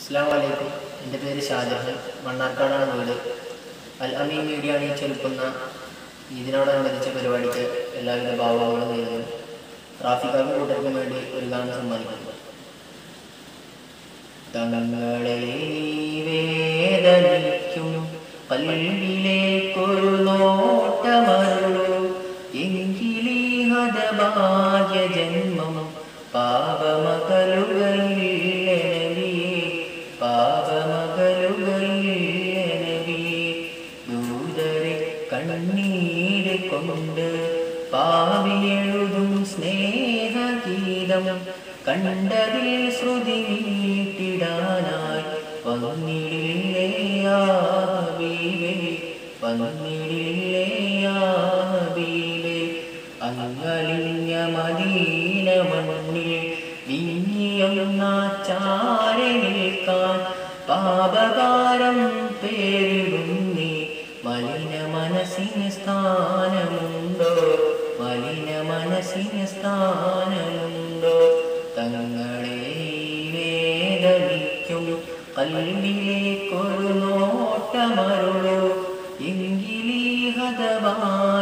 അസ്സാം വലൈക്കും എൻ്റെ പേര് ഷാജഹാൻ മണ്ണാർക്കാടാണ് വീട് അൽ അമീൻ മീഡിയ അണിയിച്ചൊരുക്കുന്ന ഇതിനോടനുബന്ധിച്ച പരിപാടിക്ക് എല്ലാവിധ ഭാവങ്ങളും നേരുന്നു ട്രാഫിക്കാർക്കും കൂട്ടർക്കും വേണ്ടി ഒരു ഗാനം സമ്മാനിക്കുന്നു തങ്ങളെ വേദനിക്കും പല്ലിലേക്കൊരു നോട്ടമരുളൂ എങ്കിലീ ഹതഭാഗ്യ ജന്മം പാപമകലുകയില്ലെനവി പാപമകലുകയില്ലെനവി ദൂതരെ കണ്ണീര് കൊണ്ട് പാവിയെഴുതും സ്നേഹഗീതം കണ്ടതിൽ ശ്രുതി നീട്ടിടാനായി വന്നിടില്ലേയാബീവേ വന്നിടില്ലേയാബീവേ അങ്ങലിഞ്ഞ മദീന മണ്ണിൽ വിങ്ങിയൊന്ന ചാരെ നിൽക്കാൻ പാപകാരം പേരിടുന്നേ മലിന മനസ്സിന് സ്ഥാനമുണ്ടോ മലിന മനസ്സിന് സ്ഥാനമുണ്ടോ തങ്ങളെ വേദനിക്കും കൽവിലേക്കൊരു നോട്ടമരുളോ എങ്കിലീ ഹതഭാഗ്യ